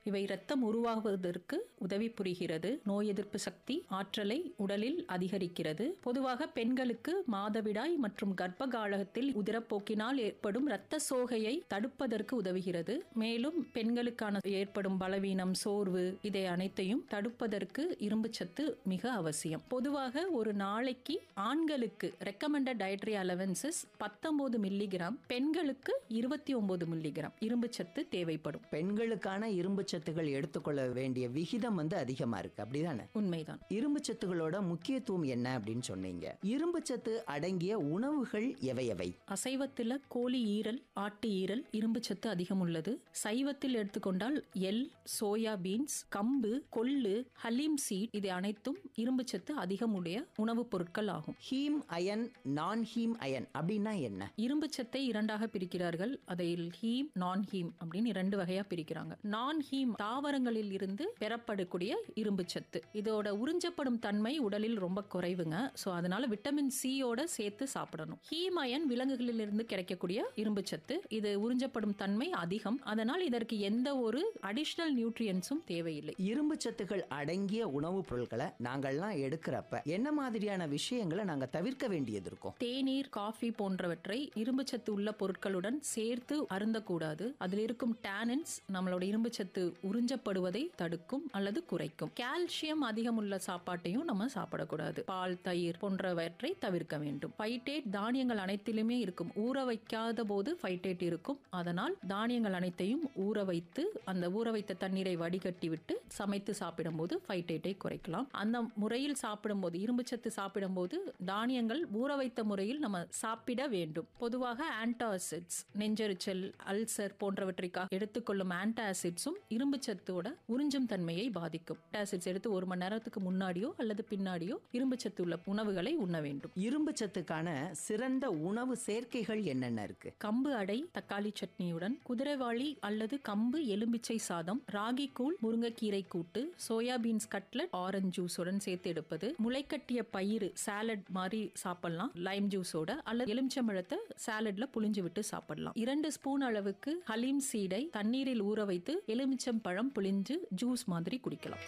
இவை இரத்தம் உருவாகுவதற்கு உதவி புரிகிறது நோய் எதிர்ப்பு சக்தி ஆற்றலை உடலில் அதிகரிக்கிறது பொதுவாக பெண்களுக்கு மாதவிடாய் மற்றும் கர்ப்ப காலகத்தில் உதிரப்போக்கினால் ஏற்படும் இரத்த சோகையை தடுப்பதற்கு உதவுகிறது மேலும் பெண்களுக்கான ஏற்படும் பலவீனம் சோர்வு இதை அனைத்தையும் தடுப்பதற்கு இரும்புச்சத்து மிக அவசியம் பொதுவாக ஒரு நாளைக்கு ஆண்களுக்கு ரெக்கமெண்டட் டயட்ரி அலவன்சஸ் பத்தொன்பது மில்லிகிராம் பெண்களுக்கு இருபத்தி ஒன்பது மில்லிகிராம் இரும்புச்சத்து தேவைப்படும் பெண்களுக்கான இரும்பு சத்துகள் எடுத்துக்கொள்ள வேண்டிய விகிதம் வந்து அதிகமா இருக்கு அப்படிதானே உண்மைதான் இரும்பு சத்துகளோட முக்கியத்துவம் என்ன அப்படின்னு சொன்னீங்க இரும்பு சத்து அடங்கிய உணவுகள் எவை எவை அசைவத்தில் கோழி ஈரல் ஆட்டு ஈரல் இரும்புச்சத்து அதிகம் உள்ளது சைவத்தில் எடுத்துக்கொண்டால் எல் சோயா பீன்ஸ் கம்பு கொள்ளு ஹலீம் சீட் இது அனைத்தும் இரும்புச்சத்து அதிகம் உடைய உணவுப் பொருட்கள் ஆகும் heme iron non heme iron அப்படின்னா என்ன இரும்புச்சத்தை இரண்டாக பிரிக்கிறார்கள் அதில் ஹீம் நான் ஹீம் அப்படின்னு இரண்டு வகையா பிரிக்கிறாங்க நான் ஹீம் தாவரங்களில் இருந்து பெறப்படக்கூடிய இரும்புச்சத்து இதோட உறிஞ்சப்படும் தன்மை உடலில் ரொம்ப குறைவுங்க ஸோ அதனால விட்டமின் சியோட சேர்த்து சாப்பிடணும் ஹீம் அயன் விலங்குகளில் இருந்து கிடைக்கக்கூடிய இரும்புச்சத்து இது உறிஞ்சப்படும் தன்மை அதிகம் அதனால் இதற்கு எந்த ஒரு அடிஷனல் நியூட்ரியன்ஸும் தேவையில்லை இரும்பு சத்துகள் அடங்கிய உணவுப் பொருட்களை நாங்கள்லாம் எடுக்கிறப்ப என்ன மாதிரியான விஷயங்களை நாங்க தவிர்க்க வேண்டியது இருக்கும் தேநீர் காஃபி போன்றவற்றை இரும்புச்சத்து உள்ள பொருட்களுடன் சேர்த்து அருந்தக்கூடாது அதில் இருக்கும் டேனன்ஸ் நம்மளோட இரும்புச்சத்து உறிஞ்சப்படுவதை தடுக்கும் அல்லது குறைக்கும் கால்சியம் அதிகம் உள்ள சாப்பாட்டையும் நம்ம சாப்பிடக்கூடாது பால் தயிர் போன்றவற்றை தவிர்க்க வேண்டும் ஃபைட்டேட் தானியங்கள் அனைத்திலுமே இருக்கும் ஊற வைக்காத போது ஃபைட்டேட் இருக்கும் அதனால் தானியங்கள் அனைத்தையும் ஊற வைத்து அந்த ஊற வைத்த தண்ணீரை வடிகட்டி விட்டு சமைத்து சாப்பிடும்போது ஃபைட்டேட்டை குறைக்கலாம் அந்த முறையில் சாப்பிடும்போது இரும்புச்சத்து சாப்பிடும்போது தானியங்கள் ஊற வைத்த முறையில் நம்ம சாப்பிட வேண்டும் பொதுவாக ஆன்டாசிட்ஸ் நெஞ்செரிச்சல் அல்சர் போன்றவற்றிற்காக எடுத்துக்கொள்ளும் ஆன்டாசிட்ஸும் இரும்புச்சத்தோட உறிஞ்சும் தன்மையை பாதிக்கும் ஆசிட்ஸ் எடுத்து ஒரு மணி நேரத்துக்கு முன்னாடியோ அல்லது பின்னாடியோ இரும்புச்சத்து உள்ள உணவுகளை உண்ண வேண்டும் இரும்பு சத்துக்கான சிறந்த உணவு சேர்க்கைகள் என்னென்ன இருக்கு கம்பு அடை தக்காளி சட்னியுடன் குதிரைவாளி அல்லது கம்பு எலும்பிச்சை சாதம் ராகி கூழ் முருங்கைக்கீரை கூட்டு சோயா பீன்ஸ் கட்லட் ஆரஞ்சு ஜூஸுடன் சேர்த்து எடுப்பது முளைக்கட்டிய பயிறு சாலட் மாதிரி சாப்பிடலாம் லைம் ஜூஸோட அல்லது எலுமிச்சம்பழத்தை சாலட்ல புளிஞ்சு விட்டு சாப்பிடலாம் இரண்டு ஸ்பூன் அளவுக்கு ஹலீம் சீடை தண்ணீரில் ஊற வைத்து எலுமிச்சம் பழம் புளிஞ்சு ஜூஸ் மாதிரி குடிக்கலாம்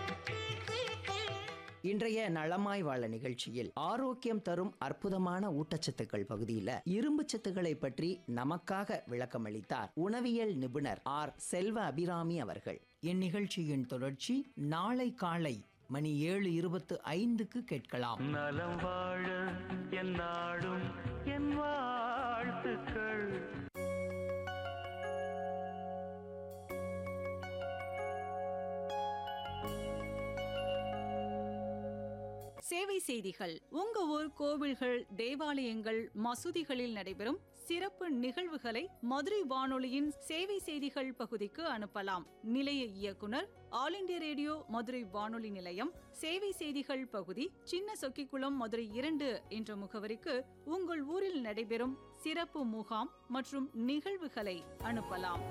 இன்றைய நலமாய் வாழ நிகழ்ச்சியில் ஆரோக்கியம் தரும் அற்புதமான ஊட்டச்சத்துக்கள் பகுதியில இரும்பு சத்துக்களை பற்றி நமக்காக விளக்கமளித்தார் உணவியல் நிபுணர் ஆர் செல்வ அபிராமி அவர்கள் இந்நிகழ்ச்சியின் தொடர்ச்சி நாளை காலை மணி ஏழு இருபத்து ஐந்துக்கு கேட்கலாம் நலம் வாழ என் நாடும் என் வாழ்த்துக்கள் சேவை செய்திகள் உங்க ஊர் கோவில்கள் தேவாலயங்கள் மசூதிகளில் நடைபெறும் சிறப்பு நிகழ்வுகளை மதுரை வானொலியின் சேவை செய்திகள் பகுதிக்கு அனுப்பலாம் நிலைய இயக்குனர் ஆல் இண்டியா ரேடியோ மதுரை வானொலி நிலையம் சேவை செய்திகள் பகுதி சின்ன சொக்கிக்குளம் மதுரை இரண்டு என்ற முகவரிக்கு உங்கள் ஊரில் நடைபெறும் சிறப்பு முகாம் மற்றும் நிகழ்வுகளை அனுப்பலாம்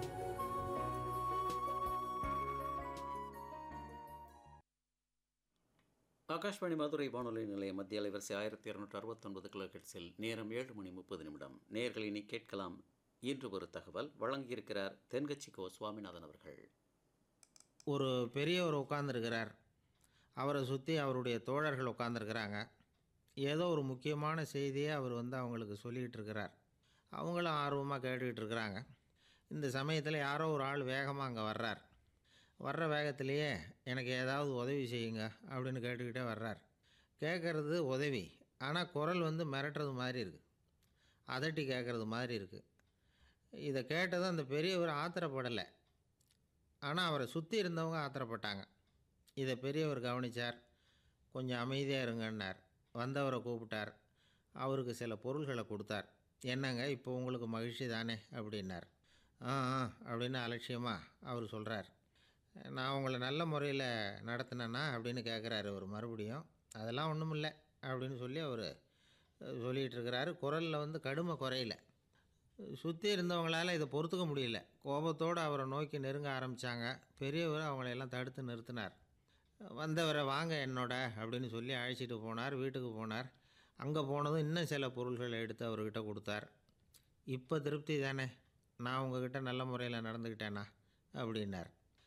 ஆகாஷ்வாணி மதுரை வானொலி நிலைய மத்திய அலைவரிசை ஆயிரத்தி இரநூற்றி அறுபத்தொன்பது கிலோஹெட்ஸில் நேரம் ஏழு மணி முப்பது நிமிடம் நேர்களை இனி கேட்கலாம் இன்று ஒரு தகவல் வழங்கியிருக்கிறார் தென்கட்சி கோ சுவாமிநாதன் அவர்கள் ஒரு பெரியவர் உட்காந்துருக்கிறார் அவரை சுற்றி அவருடைய தோழர்கள் உட்காந்துருக்கிறாங்க ஏதோ ஒரு முக்கியமான செய்தியை அவர் வந்து அவங்களுக்கு சொல்லிகிட்டு இருக்கிறார் அவங்களும் ஆர்வமாக கேட்டுக்கிட்டு இருக்கிறாங்க இந்த சமயத்தில் யாரோ ஒரு ஆள் வேகமாக அங்கே வர்றார் வர்ற வேகத்திலேயே எனக்கு ஏதாவது உதவி செய்யுங்க அப்படின்னு கேட்டுக்கிட்டே வர்றார் கேட்குறது உதவி ஆனால் குரல் வந்து மிரட்டுறது மாதிரி இருக்குது அதட்டி கேட்குறது மாதிரி இருக்குது இதை கேட்டதும் அந்த பெரியவர் ஆத்திரப்படலை ஆனால் அவரை சுற்றி இருந்தவங்க ஆத்திரப்பட்டாங்க இதை பெரியவர் கவனித்தார் கொஞ்சம் அமைதியாக இருங்கன்னார் வந்தவரை கூப்பிட்டார் அவருக்கு சில பொருள்களை கொடுத்தார் என்னங்க இப்போ உங்களுக்கு மகிழ்ச்சி தானே அப்படின்னார் ஆ ஆ அப்படின்னு அலட்சியமாக அவர் சொல்கிறார் நான் உங்களை நல்ல முறையில் நடத்தினேன்னா அப்படின்னு கேட்குறாரு அவர் மறுபடியும் அதெல்லாம் ஒன்றும் இல்லை அப்படின்னு சொல்லி அவர் சொல்லிகிட்டு இருக்கிறாரு குரலில் வந்து கடுமை குறையல சுற்றி இருந்தவங்களால இதை பொறுத்துக்க முடியல கோபத்தோடு அவரை நோக்கி நெருங்க ஆரம்பித்தாங்க பெரியவர் அவங்களையெல்லாம் தடுத்து நிறுத்தினார் வந்தவரை வாங்க என்னோட அப்படின்னு சொல்லி அழைச்சிட்டு போனார் வீட்டுக்கு போனார் அங்கே போனதும் இன்னும் சில பொருள்களை எடுத்து அவர்கிட்ட கொடுத்தார் இப்போ திருப்தி தானே நான் உங்ககிட்ட நல்ல முறையில் நடந்துக்கிட்டேனா அப்படின்னார்